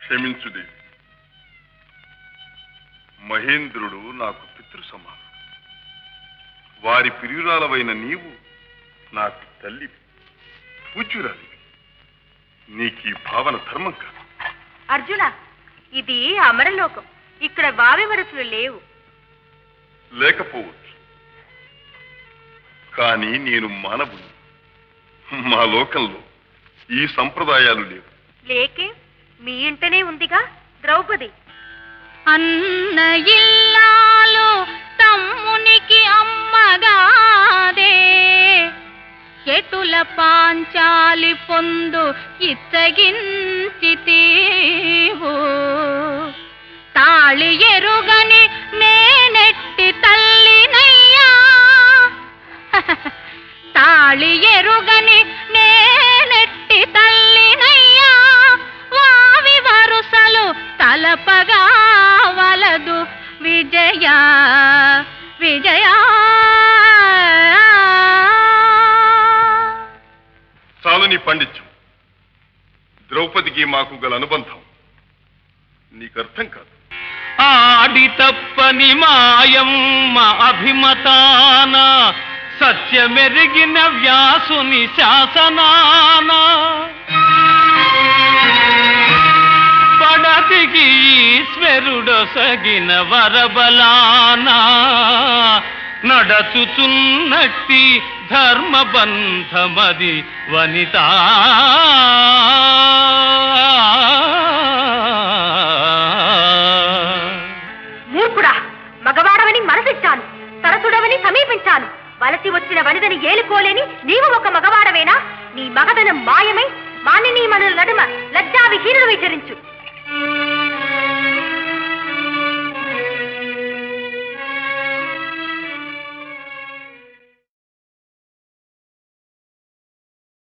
క్షమించుదేవి మహేంద్రుడు నాకు పితృ సమానం వారి ప్రియురాలవైన నీవు నాకు తల్లివి పూజ్యురాలివి నీకు ఈ భావన ధర్మం కాదు అర్జున ఇది అమరలోకం ఇక్కడ వావి వరసలు లేవు లేకపోవచ్చు కానీ నేను మానవుని మా లోకంలో ఈ సంప్రదాయాలు లేవు లేకే మీ ఇంటనే ఉందిగా ద్రౌపది అన్న ఇల్లాలు తమ్మునికి అమ్మగాదే ఎటుల పాంచాలి పొందు ఇచ్చగించితీవు తాళి ఎరుగని నేనెట్టి తల్లినయ్యా తాళి ఎరుగని నేనెట్టి తల్లినయ్యా వావి వరుసలు తలపగా వలదు విజయ విజయ చాలు నీ పండిత్యం ద్రౌపదికి మాకు గల అనుబంధం నీకు అర్థం కాదు ఆడి తప్పని మాయమ్మ అభిమతాన సత్యమెరిగిన వ్యాసుని శాసనాన పడతికి ఈశ్వరుడొసగిన వరబలాన నడచుచున్నట్టి ధర్మబంధమది వనిత మూర్ఖుడా మగవాడవని మనసిచ్చాను సరసుడవని సమీపించాను వలసి వచ్చిన వనిదని ఏలుకోలేని నీవు ఒక మగవాడవేనా నీ మగదనం మాయమై మానినీ మనుల నడుమ లజ్జా విహీనుడు విచరించు